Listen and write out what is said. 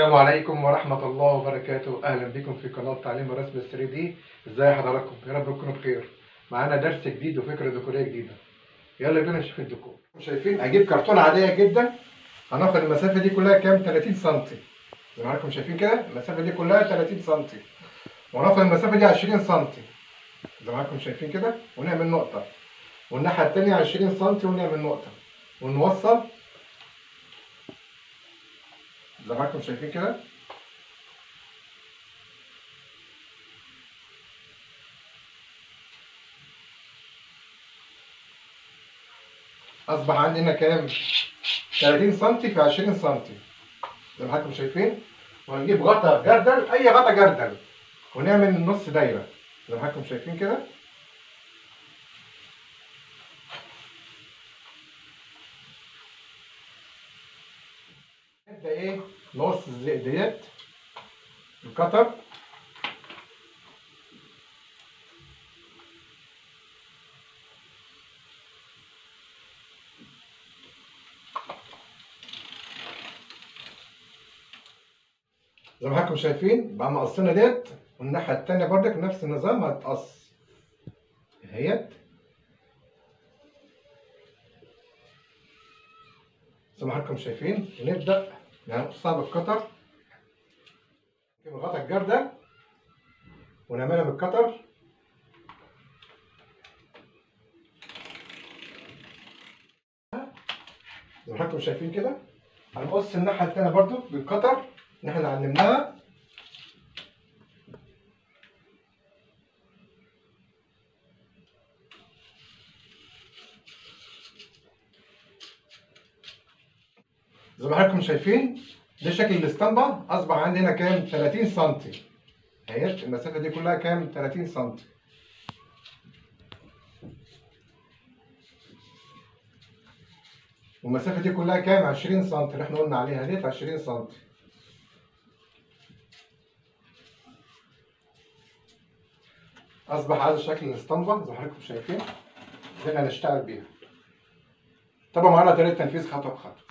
السلام عليكم ورحمة الله وبركاته أهلا بكم في قناة تعليم الرسم ال 3 دي ازاي حضراتكم يا رب تكونوا بخير معانا درس جديد وفكرة ديكورية جديدة يلا بينا نشوف الديكور شايفين أجيب كرتونة عادية جدا هناخد المسافة دي كلها كام 30 سم زي ما حضراتكم شايفين كده المسافة دي كلها 30 سم وناخد المسافة دي 20 سم زي ما حضراتكم شايفين كده ونعمل نقطة والناحية التانية 20 سم ونعمل نقطة ونوصل زي ما حضراتكم شايفين كده اصبح عندنا كام 30 سم في 20 سم زي ما حضراتكم شايفين وهنجيب غطا جردل اي غطا جردل ونعمل نص دايره زي ما حضراتكم شايفين كده نبدا ايه نقص الزق ديت القطر زي ما حضراتكم شايفين بقى مقصنا ديت والناحيه التانيه بردك نفس النظام هتقص اهيت زي ما حضراتكم شايفين ونبدا نقصها بالقطر نجيب الغطا الجردل ونعملها بالقطر زي ما حضراتكم شايفين كده هنقص الناحيه التانيه برضو بالقطر اللي احنا علمناها زي ما حضراتكم شايفين ده شكل الاسطمبة أصبح عندي هنا كام 30 سم اهيت المسافة دي كلها كام 30 سم والمسافة دي كلها كام 20 سم اللي احنا قلنا عليها ديت 20 سم أصبح هذا شكل الاسطمبة زي ما حضراتكم شايفين اللي احنا هنشتغل بيها طبعا معانا طريقة تنفيذ خطوة بخطوة